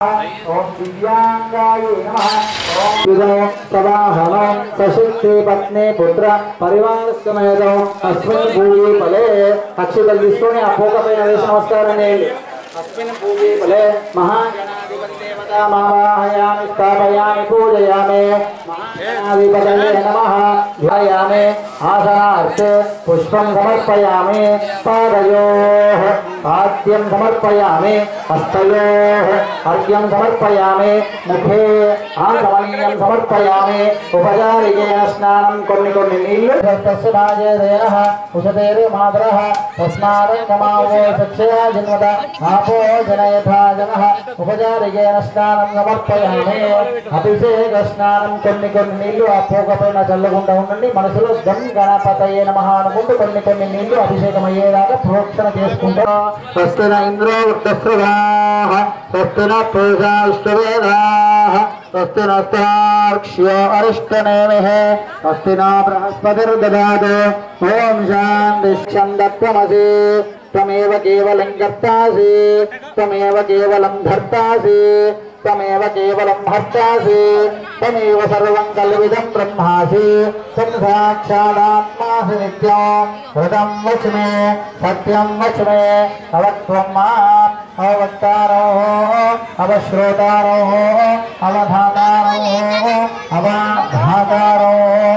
ఓం దివ్యాంగాయ నమః ఓం విదయ సదాహన సశక్తి పత్ని పుత్ర పరివార సమేతం అస్మిన్ భూమి ఫలే అక్షతలు తీసుకొని ఆ పోక పైన వేసి నమస్కారం చేయండి అస్మిన్ భూమి ఫలే మహాగణాధిపతి దేవతామావాహయామి స్థాపయామి పూజయామి మహాగణాధిపతయే నమః ధ్యాయామి ఆసనార్థే పుష్పం సమర్పయామి పాదయోః పాద్యం సమర్పయామి హస్తయోః అర్ఘ్యం సమర్పయామి ముఖే ఆచమనీయం సమర్పయామి ఉపచారికేన స్నానం కొన్ని కొన్ని నీళ్లు తస్య భాజేదేన ఉషతేరు మాతరః తస్మాద్ కమావో సత్యా జన్మత ఆపో జనయథా జనః ఉపచారికేన స్నానం సమర్పయామి అభిషేక స్నానం కొన్ని కొన్ని నీళ్లు ఆ పోక పైన చల్లకుండా ఉండండి మనసులో గం గణపతయే నమః అనుకుంటూ కొన్ని కొన్ని నీళ్లు అభిషేకం అయ్యేదాకా ప్రోక్షణ చేసుకుంటా స్వస్తిన ఇంద్రో వృద్ధశ్రవాః స్వస్తిన పూజా విష్ణువేదాః స్వస్తి నస్తాక్ష్యో అరిష్టనేమిః స్వస్తి నా బృహస్పతిర్దదాతు ఓం శాంతి ఛందత్వమసి త్వమేవ కేవలం కర్తాసి త్వమేవ కేవలం ధర్తాసి త్వమేవ కేవలం భర్తాసి త్వమేవ సర్వం కల్విదం బ్రహ్మాసి త్వం సాక్షాదాత్మాసి నిత్యం హృదం వచ్మే సత్యం వచ్మే అవత్వం మాం అవక్తారో అవశ్రోతారో అవధాతారో అవాధాతారో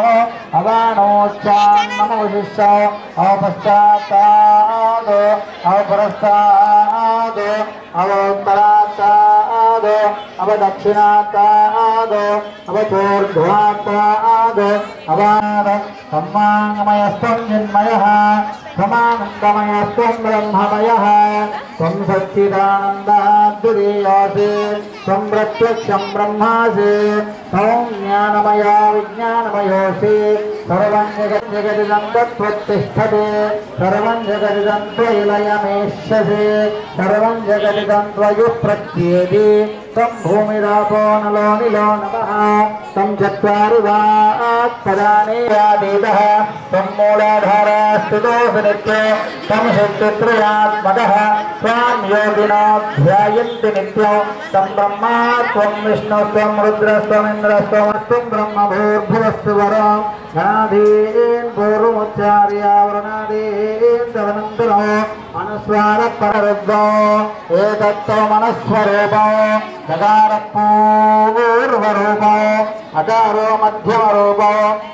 అవాణోచ్చాన్నమవశిష్య అవపశ్చాత్తాద్ అవపురస్తాద్ అవోత్తరాత్తాద్ అవదక్షిణాత్తాద్ అవచోర్ధ్వాత్తాద్ అవాద సమ్మాంగమయస్త్వం చిన్మయః సమానందమయస్త్వం బ్రహ్మమయః త్వం సచ్చిదానందాద్వితీయోసి త్వం ప్రత్యక్షం బ్రహ్మాసి త్వం జ్ఞానమయా విజ్ఞానమయోసి సర్వం జగత్ జగదిదం తత్వత్తిష్టతే సర్వం జగదిదం త్వయిలయమేష్యసి సర్వం జగదిదం త్వయు ప్రత్యేది త్వం భూమిరాపో నలో నిలో నమః త్వం చత్వారి వాక్పదాని ఆదీతః త్వం మూలాధారా స్థితోऽसि నిత్యో త్వం శక్తిత్రయాత్మకः త్వాం యోగినో ధ్యాయంతి నిత్యం త్వం బ్రహ్మా త్వం విష్ణుస్త్వం రుద్రస్త్వమింద్రస్త్వమస్త్వం బ్రహ్మ భూర్భువస్సు వరం గణాధీన్ పూర్వముచ్చార్యావరణాదీన్ తదనంతరం అనుస్వార పరరుద్భో ఏతత్తో మనస్వరూపో దగార పూర్వరూపో అకారో మధ్యమరూపో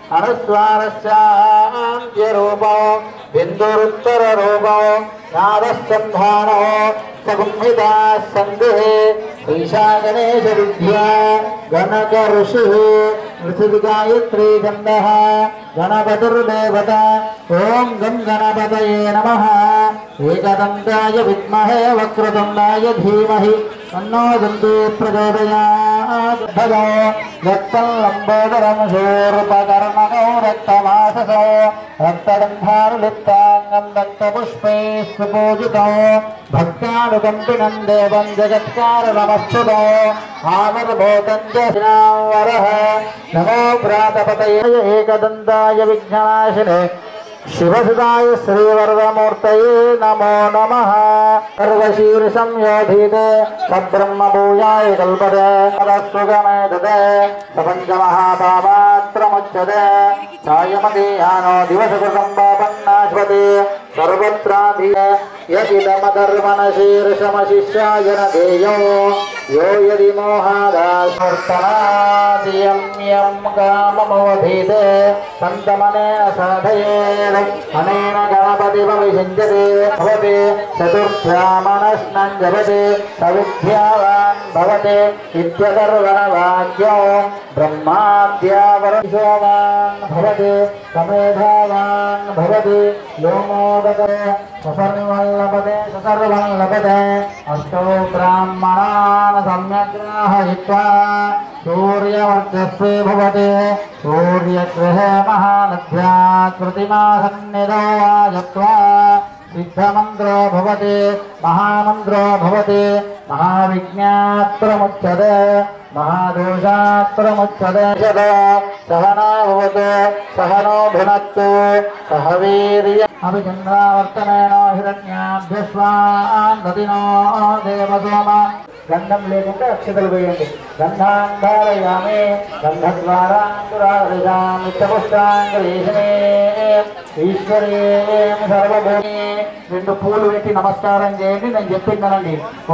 అనుస్వారస్యాంత్యరూపో బిందురుత్తర రూపో నాదస్సంధానో సగుంహితా సందే ఈశా గణేశ విద్యా గణక ఋషి ఋషి గాయత్రీ గంధ గణపతిర్దేవత ఓం గం గణపతయే నమ ఏకదంతాయ విద్మహే వక్రతుండాయ ధీమహి తన్నో దంతే ప్రచోదయాత్ భగో రక్తం లంబోదరం శూర్పకర్ణకో రక్తమాససో రక్తగంధారులిప్తాంగం రక్తపుష్పై సుపూజితో భక్తానుకంపినం దేవం జగత్కారణమచ్యుతో ఆవిర్భూతం వరః నమో భ్రాతపతయ ఏకదంతాయ విఘ్ననాశినే శివసుదాయ శ్రీవరదమూర్తయే నమో నమ సర్వశీర్ సంయోధీతే సబ్రహ్మభూయాయ కల్పతే పదస్సుగమే దదే సపంచమహాపాపాత్రముచ్యతే సాయమదీయానో దివసకృతం పాపన్నాశ్వతే సర్వత్రాధీయ యదిదమధర్మణశీర్షమశిష్యాయ న దేయో యో యది మోహాదాశర్తనాదియం కామమవధీతే సంతమనేన సాధయేన్ అనేన గణపతి భవిష్యతి భవతి చతుర్థ్యామనస్నం జపతి సవిద్యావాన్ భవతి ఇత్యసర్వణవాక్యో బ్రహ్మాద్యావరశోవాన్ భవతి సమేధావాన్ భవతి లోమోదక ససర్వల్లభతే ససర్వల్లభతే అష్టో బ్రాహ్మణాన్ సమ్యగ్రాహయిత్వా సూర్యవర్చస్వే భవతి సూర్యగ్రహే మహానద్యా కృతిమా సన్నిధో వాజత్వా సిద్ధమంత్రో భవతి మహామంత్రో భవతి మహావిజ్ఞాత్రముచ్యతే మహాదోషాత్రముచ్యతే సహనా భవతు సహనో భునత్తు సహ వీర్య అభిచంద్రావర్తనేన హిరణ్యాభ్యస్వాన్ దదినో దేవసోమ గంధం లేకుంటే అక్షతలు వేయండి గంధాంధారయామే గంధద్వారాంకురాజామిత్యపుష్టాంగేషమే ఈశ్వరే సర్వభూమి రెండు పూలు పెట్టి నమస్కారం చేయండి నేను చెప్పిందనండి ఓ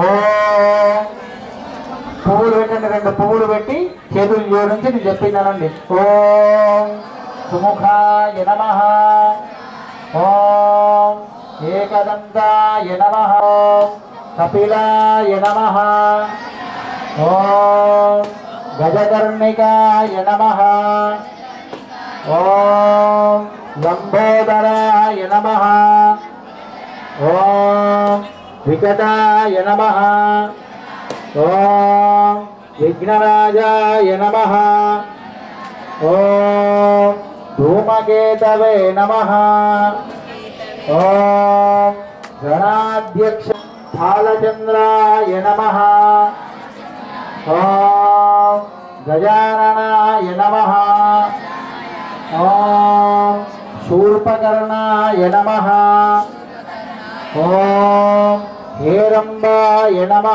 పువ్వులు పెట్టండి రెండు పువ్వులు పెట్టి చేతులు జోడించి నేను చెప్పిందనండి ఓం సుముఖాయ నమ ఓం ఏకదంతాయ నమ కపిలాయ నమ ఓం గజకర్ణికాయ నమ ఓం లంబోదరాయ నమ ఓం వికటాయ నమ ఓం విఘ్నరాజాయ నమ ఓం ధూమకేతవే నమ ఓం గణాధ్యక్ష బాలచంద్రాయ నమ ఓం గజాననాయ నమ ఓం శూర్పకర్ణాయ నమ ఓం హేరంబాయ నమ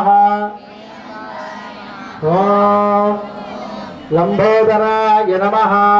ఓం లంబోదరాయ నమ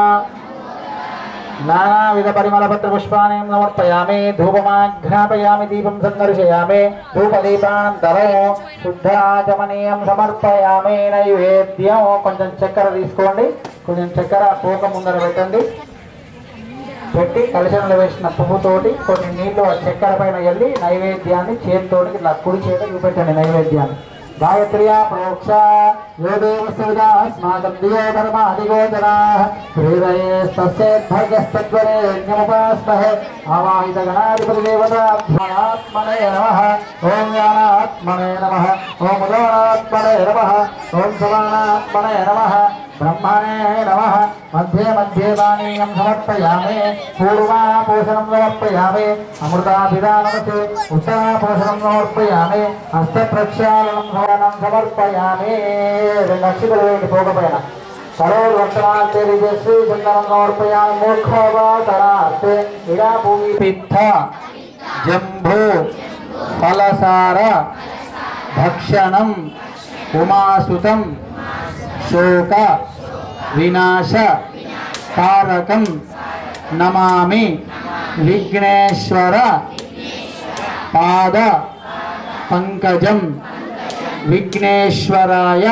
నానావిధ పరిమళపత్ర పుష్పాన్ని సమర్పయామి ధూపమాఘ్రాపయామి దీపం సందర్శయామి ధూపదీపానంతరం శుద్ధాచమనీయం సమర్పయామి నైవేద్యం కొంచెం చక్కెర తీసుకోండి కొంచెం చక్కెర పోక ముందర పెట్టండి పెట్టి కలశంలో వేసిన పువ్వుతోటి కొన్ని నీళ్లు ఆ చక్కెర పైన వెళ్ళి నైవేద్యాన్ని చేతితోటి ఇట్లా కుడి చేత చూపెట్టండి నైవేద్యాన్ని గాయత్ర్యా ప్రోక్ష యోదేవ సువిధా అస్మాకం దియో ధర్మాదిగోచరా హృదయే తస్యేద్భర్గస్తత్వరే యజ్ఞముపాస్మహే ఆవాహిత గణాధిపతి దేవతాత్మనే నమః ఓం జ్ఞానాత్మనే నమః ఓం ఉదానాత్మనే నమః ఓం సమానాత్మనే నమః బ్రహ్మణే నమః మధ్యే మధ్యే పానీయం సమర్పయామి పూర్వాపోషణం సమర్పయామి అమృతాభిధానమసి ఉత్తరాపోషణం సమర్పయామి హస్త ప్రక్షాళనం భవనం సమర్పయామి రెండు అక్షితలు వేయండి పోకపోయినా సరోజ వర్తమాన శ్రీ చందనం సమర్పయామి మోక్షోపాసనార్థే ఇడా భూమి పిత్త జంభూ ఫలసార భక్షణం ఉమాసుతం శోక వినాశ కారకం నమామి విఘ్నేశ్వర పాద పంకజం విఘ్నేశ్వరాయ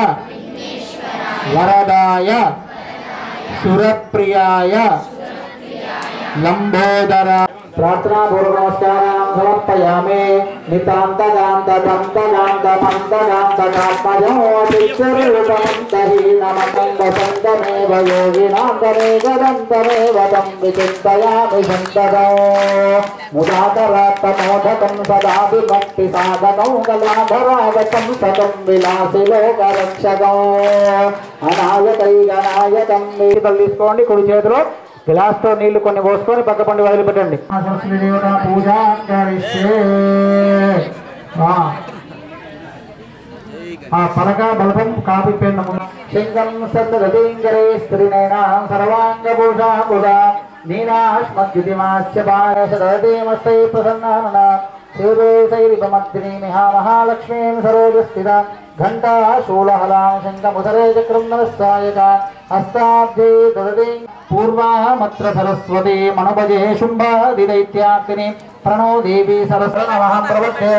వరదాయ సురప్రియాయ లంబోదర ప్రార్థనాపూర్వక నమస్కారం సమర్పయామి నితాంతగాంత దంతగాంత పంతగాంత కాత్మజోతిరూపమంతహీనమకంద సంతమేవ యోగినాంతరేకదంతమేవ తం విచింతయామి సంతదో ముదాకరాత్తమోదకం సదాభిభక్తి సాధకం కళాధరాగతం సతం విలాసి లోకరక్షకం అనాయకైగనాయకం మీరు తీసుకోండి కుడి చేతిలో గ్లాస్ తో నీళ్లు కొన్ని పోసుకొని పక్క పండు వదిలిపెట్టండి పూజ ఆ పలక బలపం కాపి పెన్న శంకం సత్తరతీంకరే స్త్రీనైనా సర్వాంగభూషా బుధా నీనాశ్మద్యుతిమాస్య పాయసదతీమస్తై ప్రసన్నానన శివదేశైరిపమద్దిని మిహా మహాలక్ష్మీం సరోజస్థిత ఘంటా శూలహలాం శంఖముసరే చక్రం నమస్సాయకాన్ హస్తాబ్జే దదతి పూర్వామత్ర సరస్వతి మనుభజే శుంభాదిదైత్యాగ్ని ప్రణో దేవి సరస్వ నమః ప్రవృద్ధే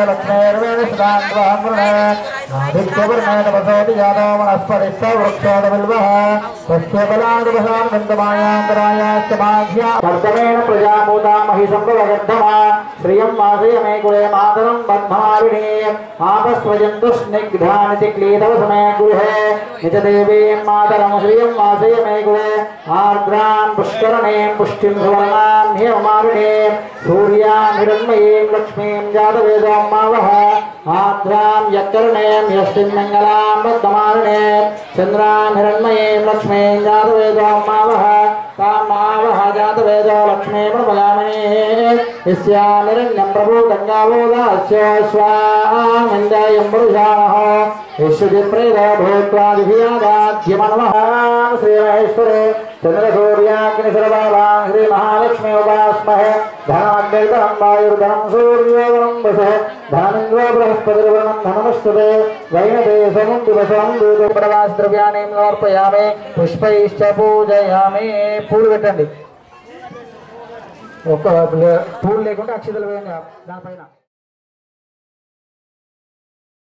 లక్ష్మీర్వేదస్వాంధ్రహృణేన వసోతి జాతో వనస్పతిస్థ వృక్షోద బిల్వః తస్య బలాదవసానందమాయాంతరాయాశ్చ మాఘ్యా వర్ధమేన ప్రజామూతా మహి సంభవగర్ధమా శ్రియం వాసయ మే కులే మాతరం బద్మావిణే ఆపస్వజంతు స్నిగ్ధానితి క్లీదవ సమే గృహే నిజ దేవీం మాతరం శ్రియం వాసయ మే కులే ఆర్ద్రాం పుష్కరణీం పుష్టిం సువర్ణాం హేమమావిణే సూర్యాం హిరణ్మయీం లక్ష్మీం జాతవేదోం మావహ ఆర్ద్రాం యక్కరణీం యస్మిన్మంగళాం బద్ధమావిణే చంద్రాం హిరణ్మయీం లక్ష్మీం జాతవేదోం మావహ తాం మావహ జాతవేదో లక్ష్మీ ప్రబలామినే యస్యామిరణ్యం ప్రభూ గంగావోదాస్య స్వామిందాయం పురుషామహ విశ్వజిత్రేదా భూత్వా దివ్యాదాద్యమనమః శ్రీమహేశ్వరే చంద్రసూర్యాగ్నిశరబాలాం శ్రీ మహాలక్ష్మి ఉపాస్మహే ధనాగ్నిర్ధనం వాయుర్ధనం సూర్యోగం వస ధనమింద్రో బృహస్పతిర్వణం ధనమస్తుతే వైనతే సముంది వసం దూతపడవాస్ ద్రవ్యాన్ని సమర్పయామి పుష్పైశ్చ పూజయామి పూలు పెట్టండి ఒక్క పూలు లేకుండా అక్షతలు వేయండి దానిపైన